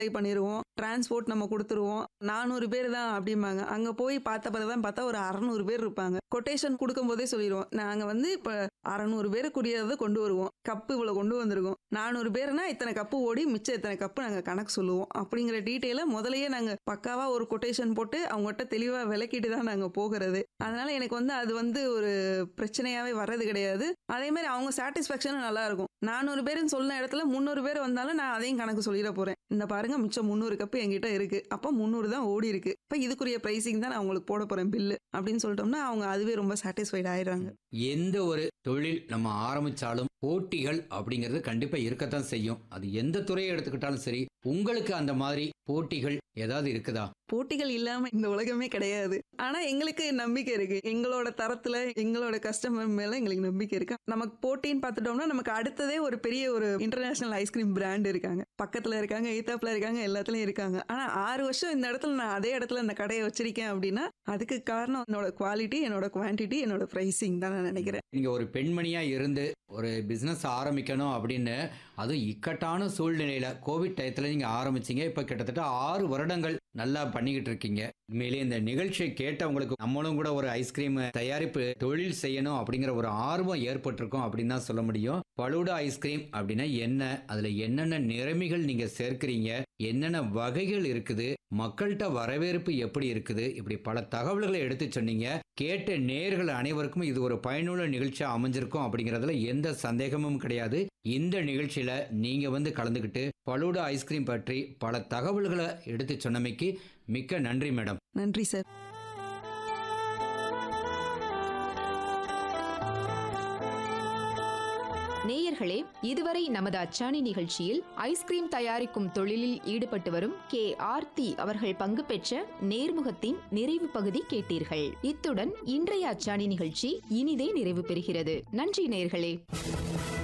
பண்ணிடுவோம் டிரான்ஸ்போர்ட் நம்ம கொடுத்துருவோம் நானூறு பேர் தான் அப்படிம்பாங்க அங்கே போய் பார்த்த பிறகு தான் பார்த்தா ஒரு அறநூறு பேர் இருப்பாங்க கொட்டேஷன் கொடுக்கும் போதே சொல்லிடுவோம் நாங்கள் வந்து இப்போ அறநூறு பேருக்குரியதை கொண்டு வருவோம் கப்பு இவ்வளோ கொண்டு வந்திருக்கோம் நானூறு பேர்னா இத்தனை கப்பு ஓடி மிச்சம் இத்தனை கப்பு நாங்கள் கணக்கு சொல்லுவோம் அப்படிங்கிற டீட்டெயிலை முதலையே நாங்கள் பக்காவாக ஒரு கொட்டேஷன் போட்டு அவங்ககிட்ட தெளிவாக விளக்கிட்டு தான் நாங்கள் போகிறது அதனால எனக்கு வந்து அது வந்து ஒரு பிரச்சனையாகவே வர்றது கிடையாது அதே மாதிரி அவங்க சாட்டிஸ்ஃபேக்ஷனும் நல்லா இருக்கும் நானூறு பேருன்னு சொன்ன இடத்துல முந்நூறு பேர் வந்தாலும் நான் அதையும் கணக்கு சொல்லிட போகிறேன் இந்த பாருங்க மிச்சம் முந்நூறு கப்பு என்கிட்ட இருக்கு அப்போ முந்நூறு தான் ஓடி இருக்கு இப்போ இதுக்குரிய ப்ரைஸிங் தான் நான் உங்களுக்கு போட போகிறேன் பில்லு அப்படின்னு சொல்லிட்டோம்னா அவங்க அதுவே ரொம்ப சாட்டிஸ்ஃபைட் ஆயிடுறாங்க எந்த ஒரு தொழில் நம்ம ஆரம்பிச்சாலும் போட்டிகள் அப்படிங்கிறது கண்டிப்பா இருக்கத்தான் செய்யும் அது எந்த துறையை எடுத்துக்கிட்டாலும் சரி உங்களுக்கு அந்த மாதிரி போட்டிகள் ஏதாவது இருக்குதா போட்டிகள் இல்லாம இந்த உலகமே கிடையாது ஆனா எங்களுக்கு நம்பிக்கை இருக்கு எங்களோட தரத்துல எங்களோட கஸ்டமர் மேல எங்களுக்கு நம்பிக்கை இருக்கு நமக்கு போட்டின்னு பார்த்துட்டோம்னா நமக்கு அடுத்ததே ஒரு பெரிய ஒரு இன்டர்நேஷனல் ஐஸ்கிரீம் பிராண்ட் இருக்காங்க பக்கத்துல இருக்காங்க ஈத்தாப்புல இருக்காங்க எல்லாத்துலயும் இருக்காங்க ஆனா ஆறு வருஷம் இந்த இடத்துல நான் அதே இடத்துல இந்த கடையை வச்சிருக்கேன் அப்படின்னா அதுக்கு காரணம் என்னோட குவாலிட்டி என்னோட குவான்டிட்டி என்னோட ப்ரைசிங் தான் நான் நினைக்கிறேன் நீங்க ஒரு பெண்மணியா இருந்து ஒரு பிசினஸ் ஆரம்பிக்கணும் அப்படின்னு அதுவும் இக்கட்டான சூழ்நிலையில கோவிட் டயத்துல நீங்க ஆரம்பிச்சீங்க இப்ப கிட்டத்தட்ட ஆறு வருடங்கள் நல்லா பண்ணிக்கிட்டு இருக்கீங்க உண்மையிலேயே இந்த நிகழ்ச்சியை கேட்டவங்களுக்கு நம்மளும் கூட ஒரு ஐஸ்கிரீம் தயாரிப்பு தொழில் செய்யணும் அப்படிங்கிற ஒரு ஆர்வம் ஏற்பட்டிருக்கும் அப்படின்னு தான் சொல்ல முடியும் பலூடா ஐஸ்கிரீம் அப்படின்னா என்ன அதுல என்னென்ன நிறமிகள் நீங்க சேர்க்கிறீங்க என்னென்ன வகைகள் இருக்குது மக்கள்கிட்ட வரவேற்பு எப்படி இருக்குது இப்படி பல தகவல்களை எடுத்து சொன்னீங்க கேட்ட நேர்கள் அனைவருக்கும் இது ஒரு பயனுள்ள நிகழ்ச்சியா அமைஞ்சிருக்கும் அப்படிங்கறதுல எந்த சந்தேகமும் கிடையாது இந்த நிகழ்ச்சியில நீங்க வந்து கலந்துக்கிட்டு பலூடா ஐஸ்கிரீம் பற்றி பல தகவல்களை எடுத்து சொன்னமைக்கு மிக்க நன்றி மேடம் நன்றி சார் நேயர்களே இதுவரை நமது அச்சாணி நிகழ்ச்சியில் ஐஸ்கிரீம் தயாரிக்கும் தொழிலில் ஈடுபட்டு வரும் கே ஆர்த்தி அவர்கள் பங்கு பெற்ற நேர்முகத்தின் நிறைவு பகுதி கேட்டீர்கள் இத்துடன் இன்றைய அச்சாணி நிகழ்ச்சி இனிதே நிறைவு பெறுகிறது நன்றி நேயர்களே